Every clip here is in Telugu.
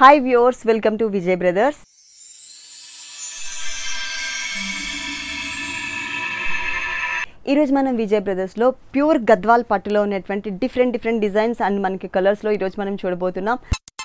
hi viewers welcome to Vijay brothers ఈరోజు మనం విజయ్ బ్రదర్స్లో ప్యూర్ గద్వాల్ పట్టులో ఉన్నటువంటి డిఫరెంట్ డిఫరెంట్ డిజైన్స్ అండ్ మనకి కలర్స్లో ఈరోజు మనం చూడబోతున్నాం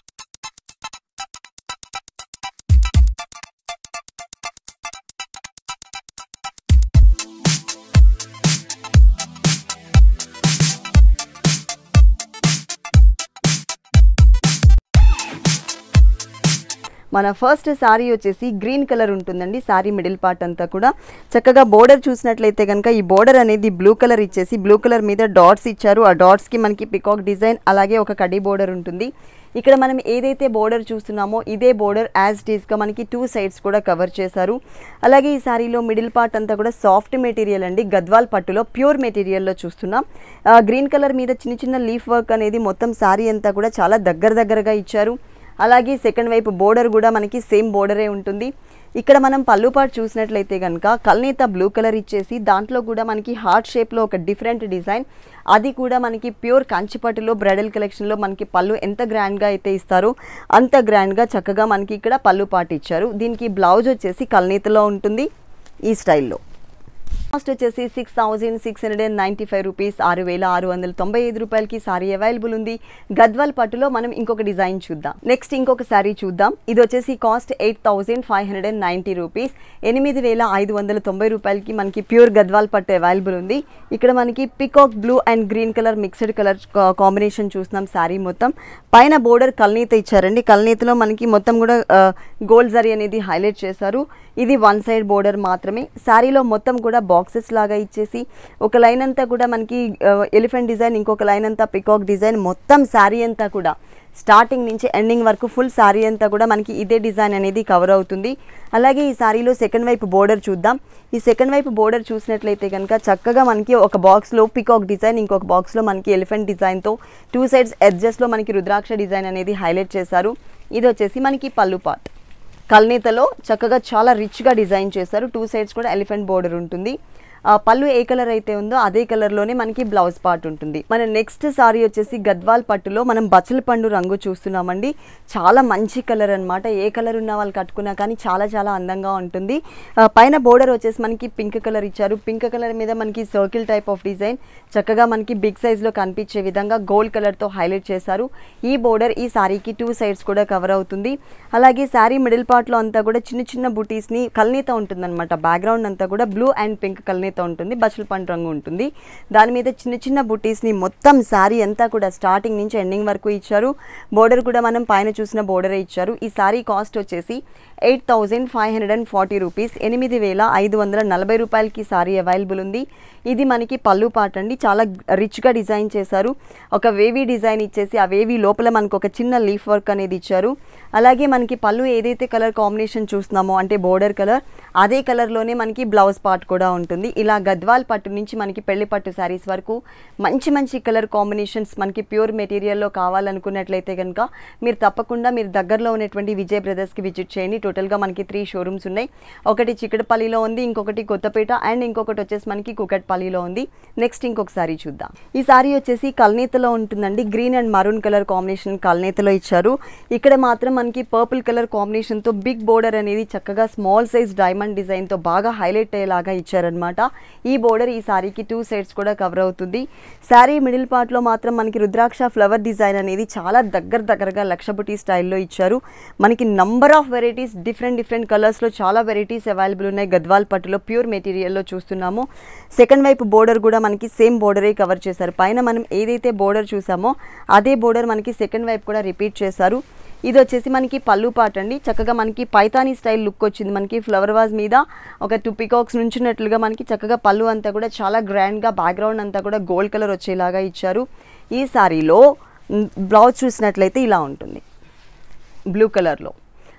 మన ఫస్ట్ శారీ వచ్చేసి గ్రీన్ కలర్ ఉంటుందండి శారీ మిడిల్ పార్ట్ అంతా కూడా చక్కగా బోర్డర్ చూసినట్లయితే కనుక ఈ బోర్డర్ అనేది బ్లూ కలర్ ఇచ్చేసి బ్లూ కలర్ మీద డాట్స్ ఇచ్చారు ఆ డాట్స్కి మనకి పికాక్ డిజైన్ అలాగే ఒక కడీ బోర్డర్ ఉంటుంది ఇక్కడ మనం ఏదైతే బోర్డర్ చూస్తున్నామో ఇదే బోర్డర్ యాజ్ గా మనకి టూ సైడ్స్ కూడా కవర్ చేశారు అలాగే ఈ శారీలో మిడిల్ పార్ట్ అంతా కూడా సాఫ్ట్ మెటీరియల్ అండి గద్వాల్ పట్టులో ప్యూర్ మెటీరియల్లో చూస్తున్నాం గ్రీన్ కలర్ మీద చిన్న చిన్న లీఫ్ వర్క్ అనేది మొత్తం శారీ అంతా కూడా చాలా దగ్గర దగ్గరగా ఇచ్చారు అలాగే సెకండ్ వైపు బోర్డర్ కూడా మనకి సేమ్ బోర్డరే ఉంటుంది ఇక్కడ మనం పళ్ళు పాటు చూసినట్లయితే కనుక కల్నేత బ్లూ కలర్ ఇచ్చేసి దాంట్లో కూడా మనకి హార్ట్ షేప్లో ఒక డిఫరెంట్ డిజైన్ అది కూడా మనకి ప్యూర్ కంచిపట్టులో బ్రైడల్ కలెక్షన్లో మనకి పళ్ళు ఎంత గ్రాండ్గా అయితే ఇస్తారో అంత గ్రాండ్గా చక్కగా మనకి ఇక్కడ పళ్ళు పాటు ఇచ్చారు దీనికి బ్లౌజ్ వచ్చేసి కల్నేతలో ఉంటుంది ఈ స్టైల్లో కాస్ట్ వచ్చేసి six thousand six hundred and ninety five rupees ఆరు వేల ఆరు వందల తొంభై ఐదు రూపాయలకి సారీ అవైలబుల్ ఉంది గద్వాల్ పట్టులో మనం ఇంకొక డిజైన్ చూద్దాం నెక్స్ట్ ఇంకొక సారీ చూద్దాం ఇది వచ్చేసి cost eight thousand five hundred and ninety rupees ఎనిమిది వేల ఐదు వందల తొంభై రూపాయలకి మనకి ప్యూర్ గద్వాల్ పట్టు అవైలబుల్ ఉంది ఇక్కడ మనకి peacock blue and green colour mixed colour combination చూస్తున్నాం శారీ మొత్తం పైన బోర్డర్ కల్నీత ఇచ్చారండి కల్నీతలో మనకి మొత్తం కూడా గోల్డ్ జరీ అనేది హైలైట్ చేశారు ఇది వన్ సైడ్ బోర్డర్ మాత్రమే శారీలో మొత్తం కూడా బాక్సెస్ లాగా ఇచ్చేసి ఒక లైన్ అంతా కూడా మనకి ఎలిఫెంట్ డిజైన్ ఇంకొక లైన్ అంతా పికాక్ డిజైన్ మొత్తం శారీ అంతా కూడా స్టార్టింగ్ నుంచి ఎండింగ్ వరకు ఫుల్ శారీ అంతా కూడా మనకి ఇదే డిజైన్ అనేది కవర్ అవుతుంది అలాగే ఈ శారీలో సెకండ్ వైపు బోర్డర్ చూద్దాం ఈ సెకండ్ వైపు బోర్డర్ చూసినట్లయితే కనుక చక్కగా మనకి ఒక బాక్స్లో పికాక్ డిజైన్ ఇంకొక బాక్స్లో మనకి ఎలిఫెంట్ డిజైన్తో టూ సైడ్స్ ఎడ్జెస్లో మనకి రుద్రాక్ష డిజైన్ అనేది హైలైట్ చేశారు ఇది వచ్చేసి మనకి పళ్ళు పార్ట్ కల్నేతలో చక్కగా చాలా రిచ్గా డిజైన్ చేశారు టూ సైడ్స్ కూడా ఎలిఫెంట్ బోర్డర్ ఉంటుంది ఆ పళ్ళు ఏ కలర్ అయితే ఉందో అదే కలర్లోనే మనకి బ్లౌజ్ పార్ట్ ఉంటుంది మన నెక్స్ట్ సారీ వచ్చేసి గద్వాల్ పట్టులో మనం బచ్చల పండు రంగు చూస్తున్నామండి చాలా మంచి కలర్ అనమాట ఏ కలర్ ఉన్న వాళ్ళు కట్టుకున్నా కానీ చాలా చాలా అందంగా ఉంటుంది పైన బోర్డర్ వచ్చేసి మనకి పింక్ కలర్ ఇచ్చారు పింక్ కలర్ మీద మనకి సర్కిల్ టైప్ ఆఫ్ డిజైన్ చక్కగా మనకి బిగ్ సైజ్లో కనిపించే విధంగా గోల్డ్ కలర్తో హైలైట్ చేశారు ఈ బోర్డర్ ఈ శారీకి టూ సైడ్స్ కూడా కవర్ అవుతుంది అలాగే శారీ మిడిల్ పార్ట్లో అంతా కూడా చిన్న చిన్న బుటీస్ని కల్నీత ఉంటుందన్నమాట బ్యాక్గ్రౌండ్ అంతా కూడా బ్లూ అండ్ పింక్ కల్నీత ఉంటుంది బచ్చల పండు రంగు ఉంటుంది దాని మీద చిన్న చిన్న బుటీస్ని మొత్తం శారీ అంతా కూడా స్టార్టింగ్ నుంచి ఎండింగ్ వరకు ఇచ్చారు బోర్డర్ కూడా మనం పైన చూసిన బోర్డరే ఇచ్చారు ఈ శారీ కాస్ట్ వచ్చేసి eight thousand five hundred and forty rupees ఎనిమిది వేల ఐదు వందల నలభై రూపాయలకి సారీ అవైలబుల్ ఉంది ఇది మనకి పళ్ళు పాట అండి చాలా రిచ్గా డిజైన్ చేశారు ఒక వేవీ డిజైన్ ఇచ్చేసి ఆ వేవీ లోపల మనకు ఒక చిన్న లీఫ్ వర్క్ అనేది ఇచ్చారు అలాగే మనకి పళ్ళు ఏదైతే కలర్ కాంబినేషన్ చూస్తున్నామో అంటే బోర్డర్ కలర్ అదే కలర్లోనే మనకి బ్లౌజ్ పార్ట్ కూడా ఉంటుంది ఇలా గద్వాల్ పట్టు నుంచి మనకి పెళ్లి పట్టు శారీస్ వరకు మంచి మంచి కలర్ కాంబినేషన్స్ మనకి ప్యూర్ మెటీరియల్లో కావాలనుకున్నట్లయితే కనుక మీరు తప్పకుండా మీరు దగ్గరలో ఉన్నటువంటి విజయ్ బ్రదర్స్కి విజిట్ చేయండి టోటల్గా మనకి త్రీ షోరూమ్స్ ఉన్నాయి ఒకటి చిక్కడపల్లిలో ఉంది ఇంకొకటి కొత్తపేట అండ్ ఇంకొకటి వచ్చేసి మనకి కుకట్పల్లిలో ఉంది నెక్స్ట్ ఇంకొక సారీ చూద్దాం ఈ సారీ వచ్చేసి కల్నేతలో ఉంటుందండి green and maroon colour combination కల్నేతలో ఇచ్చారు ఇక్కడ మాత్రం మనకి పర్పుల్ కలర్ కాంబినేషన్తో బిగ్ బోర్డర్ అనేది చక్కగా స్మాల్ సైజ్ డైమండ్ డిజైన్తో బాగా హైలైట్ అయ్యేలాగా ఇచ్చారనమాట ఈ బోర్డర్ ఈ సారీకి టూ సైడ్స్ కూడా కవర్ అవుతుంది శారీ మిడిల్ పార్ట్లో మాత్రం మనకి రుద్రాక్ష ఫ్లవర్ డిజైన్ అనేది చాలా దగ్గర దగ్గరగా లక్షబుటి స్టైల్లో ఇచ్చారు మనకి number of varieties different different కలర్స్లో చాలా వెరైటీస్ అవైలబుల్ ఉన్నాయి గద్వాల్ పట్టులో ప్యూర్ మెటీరియల్లో చూస్తున్నాము సెకండ్ వైపు బోర్డర్ కూడా మనకి సేమ్ బోర్డరే కవర్ చేశారు పైన మనం ఏదైతే బోర్డర్ చూసామో అదే బోర్డర్ మనకి సెకండ్ వైపు కూడా రిపీట్ చేశారు ఇది వచ్చేసి మనకి పళ్ళు పాట అండి చక్కగా మనకి పైతానీ స్టైల్ లుక్ వచ్చింది మనకి ఫ్లవర్ వాజ్ మీద ఒక టూ పికాక్స్ నుంచినట్లుగా మనకి చక్కగా పళ్ళు అంతా కూడా చాలా గ్రాండ్గా బ్యాక్గ్రౌండ్ అంతా కూడా గోల్డ్ కలర్ వచ్చేలాగా ఇచ్చారు ఈ సారీలో బ్లౌజ్ చూసినట్లయితే ఇలా ఉంటుంది బ్లూ కలర్లో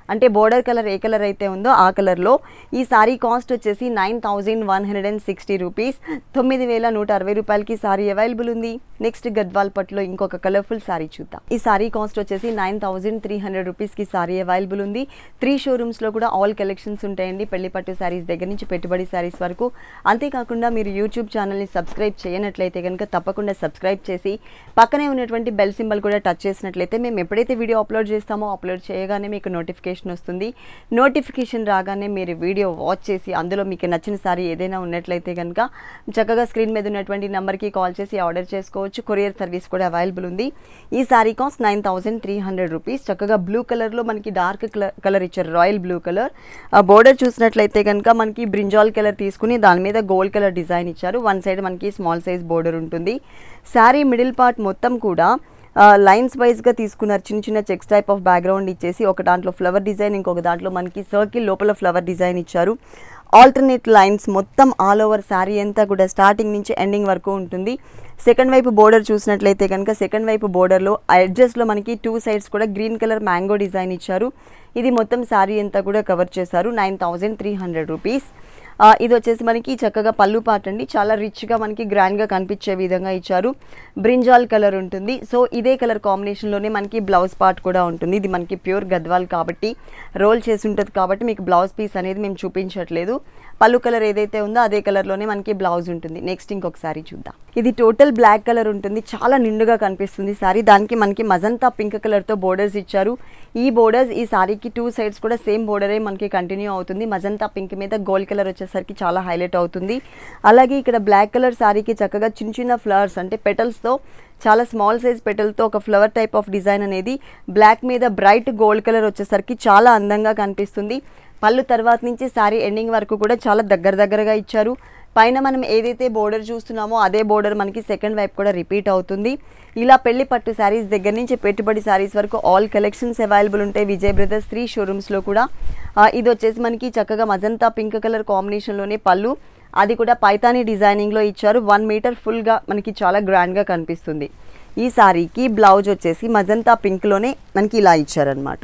అంటే బోర్డర్ కలర్ ఏ కలర్ అయితే ఉందో ఆ కలర్లో ఈ సారీ కాస్ట్ వచ్చేసి nine thousand one hundred and sixty rupees తొమ్మిది వేల నూట అరవై రూపాయలకి సారీ అవైలబుల్ ఉంది నెక్స్ట్ గద్వాల్ పట్టులో ఇంకొక కలర్ఫుల్ సారీ చూద్దాం ఈ సారీ కాస్ట్ వచ్చేసి నైన్ థౌజండ్ త్రీ హండ్రెడ్ రూపీస్కి సారీ అవైలబుల్ ఉంది త్రీ షోరూమ్స్లో కూడా ఆల్ కలెక్షన్స్ ఉంటాయండి పెళ్లి పట్టు శారీస్ దగ్గర నుంచి పెట్టుబడి శారీస్ వరకు అంతేకాకుండా మీరు యూట్యూబ్ ఛానల్ని సబ్స్క్రైబ్ చేయనట్లయితే కనుక తప్పకుండా సబ్స్క్రైబ్ చేసి పక్కనే ఉన్నటువంటి బెల్ సింబల్ కూడా టచ్ చేసినట్లయితే మేము ఎప్పుడైతే వీడియో అప్లోడ్ చేస్తామో అప్లోడ్ చేయగానే మీకు నోటిఫికేషన్ వస్తుంది నోటిఫికేషన్ రాగానే మీరు వీడియో వాచ్ చేసి అందులో మీకు నచ్చిన సారీ ఏదైనా ఉన్నట్లయితే కనుక చక్కగా స్క్రీన్ మీద ఉన్నటువంటి నెంబర్కి కాల్ చేసి ఆర్డర్ చేసుకోవచ్చు కొరియర్ సర్వీస్ కూడా అవైలబుల్ ఉంది ఈ sari cost nine thousand three hundred rupees చక్కగా బ్లూ కలర్లో మనకి డార్క్ కలర్ ఇచ్చారు రాయల్ బ్లూ కలర్ ఆ బోర్డర్ చూసినట్లయితే కనుక మనకి బ్రింజాల్ కలర్ తీసుకుని దాని మీద గోల్డ్ కలర్ డిజైన్ ఇచ్చారు వన్ సైడ్ మనకి స్మాల్ సైజ్ బోర్డర్ ఉంటుంది శారీ మిడిల్ పార్ట్ మొత్తం కూడా లైన్స్ వైజ్గా తీసుకున్నారు చిన్న చిన్న చెక్స్ టైప్ ఆఫ్ బ్యాక్గ్రౌండ్ ఇచ్చేసి ఒక దాంట్లో ఫ్లవర్ డిజైన్ ఇంకొక దాంట్లో మనకి సర్కిల్ లోపల ఫ్లవర్ డిజైన్ ఇచ్చారు ఆల్టర్నేట్ లైన్స్ మొత్తం ఆల్ ఓవర్ శారీ అంతా కూడా స్టార్టింగ్ నుంచి ఎండింగ్ వరకు ఉంటుంది సెకండ్ వైపు బోర్డర్ చూసినట్లయితే కనుక సెకండ్ వైపు బోర్డర్లో అడ్జస్ట్లో మనకి టూ సైడ్స్ కూడా గ్రీన్ కలర్ మ్యాంగో డిజైన్ ఇచ్చారు ఇది మొత్తం శారీ అంతా కూడా కవర్ చేశారు nine thousand three hundred rupees ఆ, ఇది వచ్చేసి మనకి చక్కగా పళ్ళు పాట అండి చాలా రిచ్గా మనకి గ్రాండ్గా కనిపించే విధంగా ఇచ్చారు బ్రింజాల్ కలర్ ఉంటుంది సో ఇదే కలర్ కాంబినేషన్లోనే మనకి బ్లౌజ్ పార్ట్ కూడా ఉంటుంది ఇది మనకి ప్యూర్ గద్వాల్ కాబట్టి రోల్ చేసి ఉంటుంది కాబట్టి మీకు బ్లౌజ్ పీస్ అనేది మేము చూపించట్లేదు పళ్ళు కలర్ ఏదైతే ఉందో అదే కలర్లోనే మనకి బ్లౌజ్ ఉంటుంది నెక్స్ట్ ఇంకొకసారి చూద్దాం ఇది టోటల్ బ్లాక్ కలర్ ఉంటుంది చాలా నిండుగా కనిపిస్తుంది సారీ దానికి మనకి మజంతా పింక్ కలర్తో బోర్డర్స్ ఇచ్చారు ఈ బోర్డర్స్ ఈ సారీకి టూ సైడ్స్ కూడా సేమ్ బోర్డరే మనకి కంటిన్యూ అవుతుంది మజంతా పింక్ మీద గోల్డ్ కలర్ వచ్చేసరికి చాలా హైలైట్ అవుతుంది అలాగే ఇక్కడ బ్లాక్ కలర్ సారీకి చక్కగా చిన్న చిన్న ఫ్లవర్స్ అంటే పెటల్స్తో చాలా స్మాల్ సైజ్ పెటల్తో ఒక ఫ్లవర్ టైప్ ఆఫ్ డిజైన్ అనేది బ్లాక్ మీద బ్రైట్ గోల్డ్ కలర్ వచ్చేసరికి చాలా అందంగా కనిపిస్తుంది పళ్ళు తర్వాత నుంచి శారీ ఎండింగ్ వరకు కూడా చాలా దగ్గర దగ్గరగా ఇచ్చారు పైన మనం ఏదైతే బోర్డర్ చూస్తున్నామో అదే బోర్డర్ మనకి సెకండ్ వైపు కూడా రిపీట్ అవుతుంది ఇలా పెళ్లి పట్టు శారీస్ దగ్గర నుంచి పెట్టుబడి శారీస్ వరకు ఆల్ కలెక్షన్స్ అవైలబుల్ ఉంటాయి విజయ్ బ్రదర్స్ త్రీ షోరూమ్స్లో కూడా ఆ, ఇది వచ్చేసి మనకి చక్కగా మజంతా పింక్ కలర్ కాంబినేషన్లోనే పళ్ళు అది కూడా పైతానీ డిజైనింగ్లో ఇచ్చారు వన్ మీటర్ ఫుల్గా మనకి చాలా గ్రాండ్గా కనిపిస్తుంది ఈ శారీకి బ్లౌజ్ వచ్చేసి మజంతా పింక్లోనే మనకి ఇలా ఇచ్చారనమాట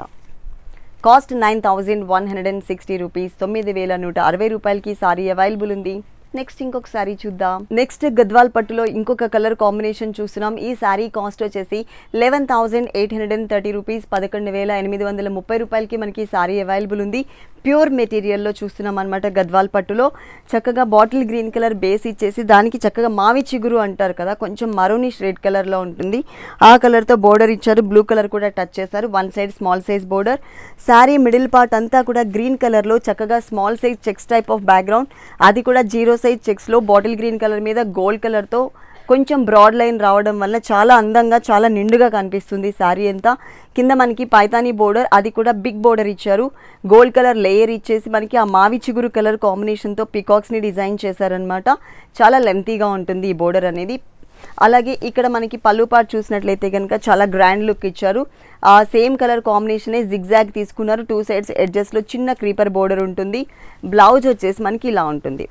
cost nine thousand one hundred and sixty rupees తొమ్మిది వేల నూట అరవై రూపాయలకి సారీ అవైలబుల్ ఉంది నెక్స్ట్ ఇంకొక సారీ చూద్దాం నెక్స్ట్ గద్వాల్ పట్టులో ఇంకొక కలర్ కాంబినేషన్ చూస్తున్నాం ఈ సారీ కాస్ట్ వచ్చేసి eleven thousand eight hundred and thirty rupees పదకొండు వేల ఎనిమిది వందల ముప్పై రూపాయలకి మనకి ఈ సారీ అవైలబుల్ ఉంది ప్యూర్ మెటీరియల్లో చూస్తున్నాం అనమాట గద్వాల్ పట్టులో చక్కగా బాటిల్ గ్రీన్ కలర్ బేస్ ఇచ్చేసి దానికి చక్కగా మావి చిగురు అంటారు కదా కొంచెం మరూనిష్ రెడ్ కలర్లో ఉంటుంది ఆ కలర్తో బోర్డర్ ఇచ్చారు బ్లూ కలర్ కూడా టచ్ చేశారు one side small size border sari middle part అంతా కూడా గ్రీన్ కలర్లో చక్కగా small size checks type of background అది కూడా జీరో సైజ్ చెక్స్లో బాటిల్ గ్రీన్ కలర్ మీద గోల్డ్ కలర్తో కొంచెం బ్రాడ్ లైన్ రావడం వల్ల చాలా అందంగా చాలా నిండుగా కనిపిస్తుంది శారీ అంతా కింద మనకి పైతానీ బోర్డర్ అది కూడా బిగ్ బోర్డర్ ఇచ్చారు గోల్డ్ కలర్ లేయర్ ఇచ్చేసి మనకి ఆ మావి చిగురు కలర్ కాంబినేషన్తో పికాక్స్ని డిజైన్ చేశారనమాట చాలా లెంతీగా ఉంటుంది ఈ బోర్డర్ అనేది అలాగే ఇక్కడ మనకి పళ్ళు పార్ట్ చూసినట్లయితే కనుక చాలా గ్రాండ్ లుక్ ఇచ్చారు ఆ సేమ్ కలర్ కాంబినేషనే జిగ్జాగ్ తీసుకున్నారు టూ సైడ్స్ ఎడ్జెస్లో చిన్న క్రీపర్ బోర్డర్ ఉంటుంది బ్లౌజ్ వచ్చేసి మనకి ఇలా ఉంటుంది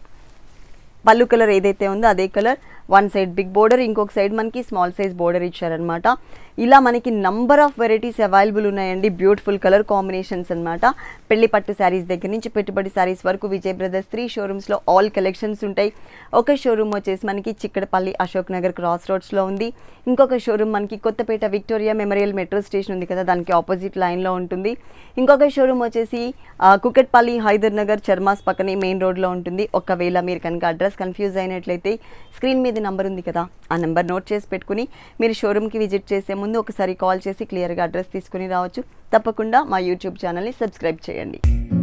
పళ్ళు కలర్ ఏదైతే ఉందో అదే colour one side big border ఇంకొక సైడ్ మనకి స్మాల్ సైజ్ బోర్డర్ ఇచ్చారనమాట ఇలా మనకి నంబర్ ఆఫ్ వెరైటీస్ అవైలబుల్ ఉన్నాయండి బ్యూటిఫుల్ కలర్ కాంబినేషన్స్ అన్నమాట పెళ్లి పట్టు శారీస్ దగ్గర నుంచి పెట్టుబడి శారీస్ వరకు విజయ్ బ్రదర్స్ త్రీ షోరూమ్స్లో ఆల్ కలెక్షన్స్ ఉంటాయి ఒక షోరూమ్ వచ్చేసి మనకి చిక్కడపల్లి అశోక్ నగర్ క్రాస్ రోడ్స్లో ఉంది ఇంకొక షోరూమ్ మనకి Kothapet Victoria Memorial metro station ఉంది కదా దానికి ఆపోజిట్ లైన్లో ఉంటుంది ఇంకొక షోరూమ్ వచ్చేసి ఆ, కుకట్పల్లి హైదర్ నగర్ చర్మాస్ పక్కనే మెయిన్ రోడ్లో ఉంటుంది ఒకవేళ మీరు కనుక అడ్రస్ కన్ఫ్యూజ్ అయినట్లయితే స్క్రీన్ మీద నెంబర్ ఉంది కదా ఆ నెంబర్ నోట్ చేసి పెట్టుకుని మీరు షోరూమ్కి విజిట్ చేసే ముందు ఒకసారి కాల్ చేసి క్లియర్గా అడ్రస్ తీసుకుని రావచ్చు తప్పకుండా మా యూట్యూబ్ ఛానల్ని సబ్స్క్రైబ్ చేయండి